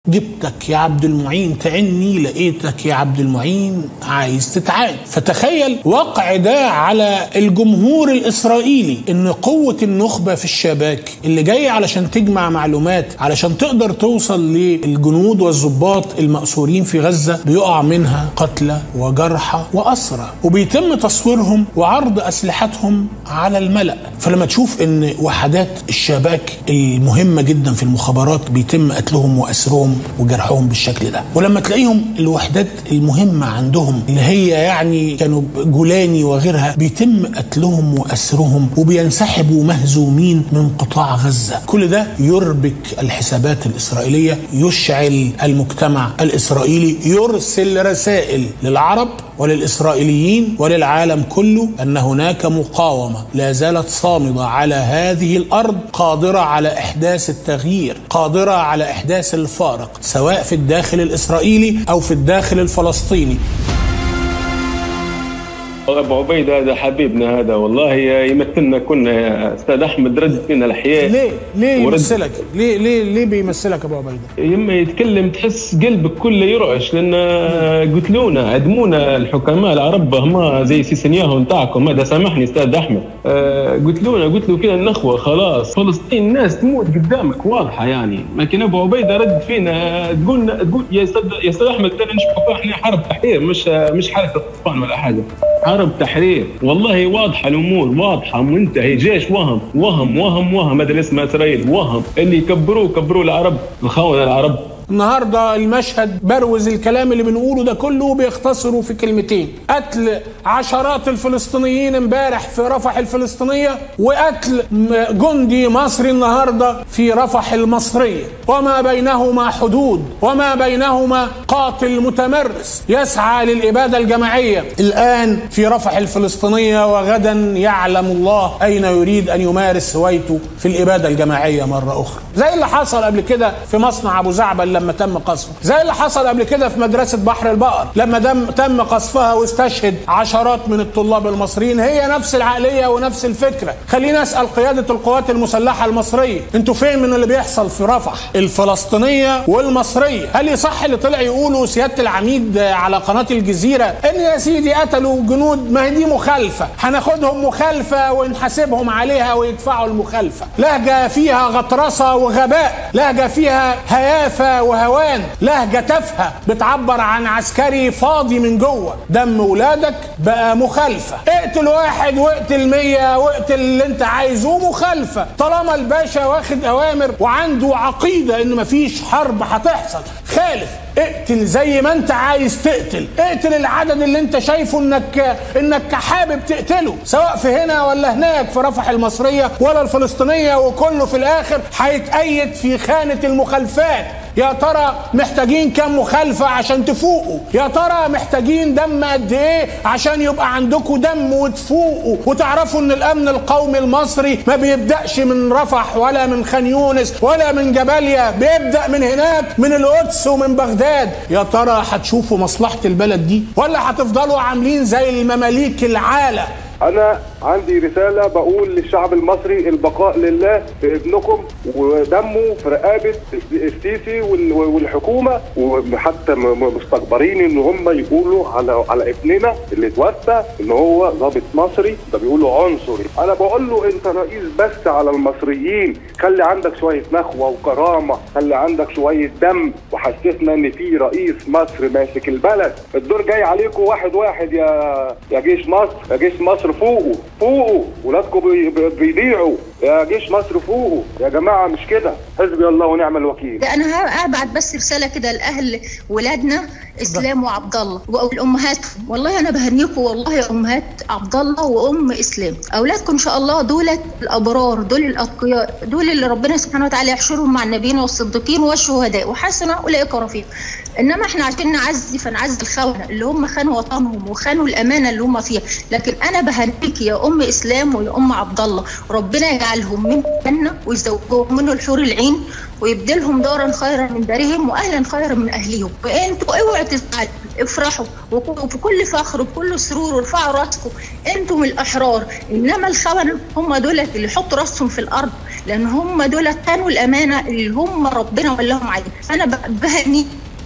جبتك يا عبد المعين تعني لقيتك يا عبد المعين عايز تتعاد فتخيل وقع ده على الجمهور الاسرائيلي ان قوه النخبه في الشباك اللي جاي علشان تجمع معلومات علشان تقدر توصل للجنود والضباط المأسورين في غزه بيقع منها قتلى وجرحى واسرى وبيتم تصويرهم وعرض اسلحتهم على الملأ فلما تشوف ان وحدات الشباك المهمه جدا في المخابرات بيتم قتلهم واسرهم وجرحهم بالشكل ده ولما تلاقيهم الوحدات المهمه عندهم اللي هي يعني كانوا جولاني وغيرها بيتم قتلهم واسرهم وبينسحبوا مهزومين من قطاع غزه كل ده يربك الحسابات الاسرائيليه يشعل المجتمع الاسرائيلي يرسل رسائل للعرب وللاسرائيليين وللعالم كله ان هناك مقاومه لا زالت صامده على هذه الارض قادره على احداث التغيير قادره على احداث الفارق سواء في الداخل الاسرائيلي او في الداخل الفلسطيني ابو عبيد هذا حبيبنا هذا والله يمثلنا كنا يا استاذ احمد رد فينا الحياه ليه ليه يمثلك ليه ليه ليه بيمثلك ابو عبيده يما يتكلم تحس قلبك كله يرعش لان قتلونا عدمونا الحكماء العرب هما زي سيسنياهو نتاعكم هذا سامحني استاذ احمد آه قتلونا قتلوا فينا النخوه خلاص فلسطين الناس تموت قدامك واضحه يعني لكن ابو عبيده رد فينا تقول تقول يا استاذ يا استاذ احمد ترى نشوفوا احنا حرب تحرير مش مش حركه طوفان ولا حاجه حرب تحرير والله واضحه الامور واضحه منتهي جيش وهم وهم وهم وهم هذا اللي اسمه اسرائيل وهم اللي يكبروه كبروه العرب الخونه العرب النهارده المشهد بروز الكلام اللي بنقوله ده كله بيختصروا في كلمتين قتل عشرات الفلسطينيين امبارح في رفح الفلسطينيه وقتل جندي مصري النهارده في رفح المصريه وما بينهما حدود وما بينهما قاتل متمرس يسعى للاباده الجماعيه الان في رفح الفلسطينيه وغدا يعلم الله اين يريد ان يمارس هوايته في الاباده الجماعيه مره اخرى زي اللي حصل قبل كده في مصنع ابو زعبل لما تم قصفه زي اللي حصل قبل كده في مدرسة بحر البقر لما دم تم قصفها واستشهد عشرات من الطلاب المصريين هي نفس العقلية ونفس الفكرة خلينا أسأل قيادة القوات المسلحة المصرية انتوا فين من اللي بيحصل في رفح الفلسطينية والمصرية هل يصح اللي طلع يقولوا سيادة العميد على قناة الجزيرة ان يا سيدي قتلوا جنود ما هي دي مخالفة هناخدهم مخالفة ونحاسبهم عليها ويدفعوا المخالفة لهجة فيها غطرسة وغباء لهجة فيها هيافة وهوان لهجة تافهة بتعبر عن عسكري فاضي من جوه دم ولادك بقى مخالفة اقتل واحد واقتل مية واقتل اللي انت عايزه مخالفة طالما الباشا واخد اوامر وعنده عقيدة ان مفيش حرب هتحصل خالف اقتل زي ما انت عايز تقتل اقتل العدد اللي انت شايفه انك انك حابب تقتله سواء في هنا ولا هناك في رفح المصرية ولا الفلسطينية وكله في الاخر هيتأيد في خانة المخالفات يا ترى محتاجين كم مخالفة عشان تفوقوا يا ترى محتاجين دم قد ايه عشان يبقى عندكم دم وتفوقوا وتعرفوا ان الامن القومي المصري ما بيبدأش من رفح ولا من خان يونس ولا من جباليا بيبدأ من هناك من القدس ومن بغداد يا ترى هتشوفوا مصلحة البلد دي ولا هتفضلوا عاملين زي المماليك العالة انا عندي رساله بقول للشعب المصري البقاء لله في ابنكم ودمه في رقابه السيسي والحكومه وحتى مستكبرين ان هم يقولوا على على ابننا اللي اتوفى ان هو ضابط مصري ده بيقولوا عنصري انا بقول له انت رئيس بس على المصريين خلي عندك شويه نخوه وكرامه خلي عندك شويه دم وحسسنا ان في رئيس مصر ماسك البلد الدور جاي عليكم واحد واحد يا يا جيش مصر يا جيش مصر فوقوا فوقوا ولادكم بيضيعوا يا جيش مصر فوقوا يا جماعه مش كده حسبي الله ونعم الوكيل انا هبعت بس رساله كده لاهل ولادنا اسلام وعبد الله والامهاتهم والله انا بهنيكم والله يا امهات عبد الله وام اسلام اولادكم ان شاء الله دولت الابرار دول الاتقياء دول اللي ربنا سبحانه وتعالى يحشرهم مع النبيين والصديقين والشهداء وحسن اولئك رفيق انما احنا عشان نعزي فنعزي الخونه اللي هم خانوا وطنهم وخانوا الامانه اللي هم فيها لكن انا بهنيك يا ام اسلام ويا ام عبد الله ربنا يجعل يجعلهم من جنة ويزوجهم منه الحور العين ويبدلهم دارا خيرا من دارهم واهلا خيرا من اهلهم وانتوا اوعوا تزعلوا افرحوا وبكل فخر وبكل سرور وارفعوا راسكم انتم الاحرار انما الخونه هم دول اللي يحطوا راسهم في الارض لان هم دول كانوا الامانه اللي هم ربنا ولاهم عليها انا بهني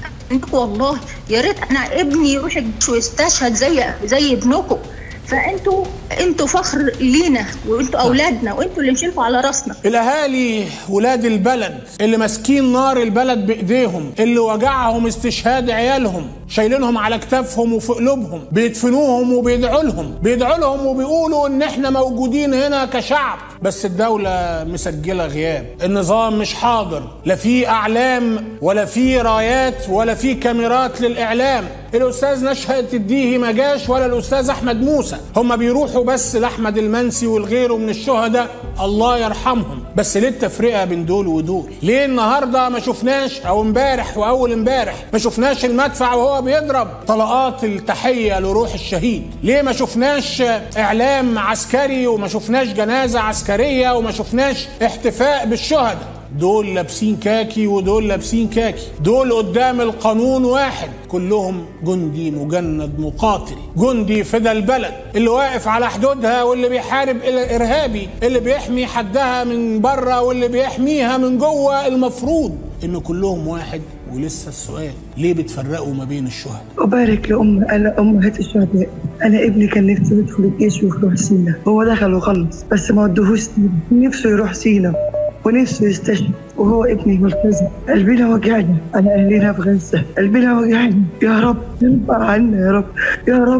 والله يا ريت انا ابني يروح الجيش ويستشهد زي زي ابنكم فانتوا انتوا فخر لينا وانتوا اولادنا وانتوا اللي مشيلكوا على راسنا الاهالي ولاد البلد اللي ماسكين نار البلد بايديهم اللي وجعهم استشهاد عيالهم شايلينهم على كتافهم وفي قلوبهم بيدفنوهم وبيدعوا لهم بيدعوا لهم وبيقولوا ان احنا موجودين هنا كشعب بس الدولة مسجلة غياب النظام مش حاضر لا في اعلام ولا في رايات ولا في كاميرات للاعلام الاستاذ نشأت الديهي ما جاش ولا الاستاذ احمد موسى هم بيروحوا بس لاحمد المنسي والغيره من الشهداء الله يرحمهم بس ليه التفرقه بين دول ودول ليه النهارده ما شفناش او امبارح واول امبارح ما شفناش المدفع وهو بيضرب طلقات التحيه لروح الشهيد ليه ما شفناش اعلام عسكري وما شفناش جنازه عسكريه وما شفناش احتفاء بالشهداء دول لابسين كاكي ودول لابسين كاكي دول قدام القانون واحد كلهم جندي مجند مقاتل جندي فدى البلد اللي واقف على حدودها واللي بيحارب الارهابي اللي بيحمي حدها من بره واللي بيحميها من جوه المفروض ان كلهم واحد ولسه السؤال ليه بتفرقوا ما بين الشهداء أبارك لأم أنا أمهات الشهداء أنا ابني كان نفسه يدخل الجيش ويروح سينا هو دخل وخلص بس ما ودهوش سينا نفسه يروح سينا ونفسه يستشهد وهو ابني ملتزم قلبنا وجعنا على اهلنا في غزه قلبنا وجعنا يا رب ارفع عنا يا رب يا رب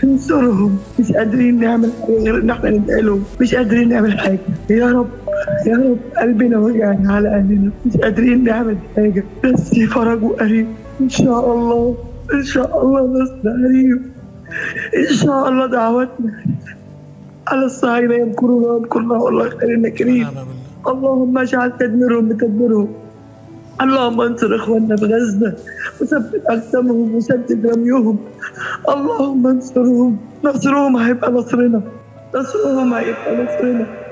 انصرهم مش قادرين نعمل حاجه غير ان احنا ندعي لهم مش قادرين نعمل حاجه يا رب يا رب قلبنا وجعنا على اهلنا مش قادرين نعمل حاجه بس فرجوا قريب ان شاء الله ان شاء الله نصر قريب ان شاء الله دعوتنا على الصهاينه يمكرون ويمكرنا والله خير الناكرين اللهم اجعل تدميرهم بتدميرهم اللهم انصر اخواننا في غزه وثبت اقدامهم وسدد رميهم اللهم انصرهم نصرهم هيبقى نصرنا نصرهم هيبقى نصرنا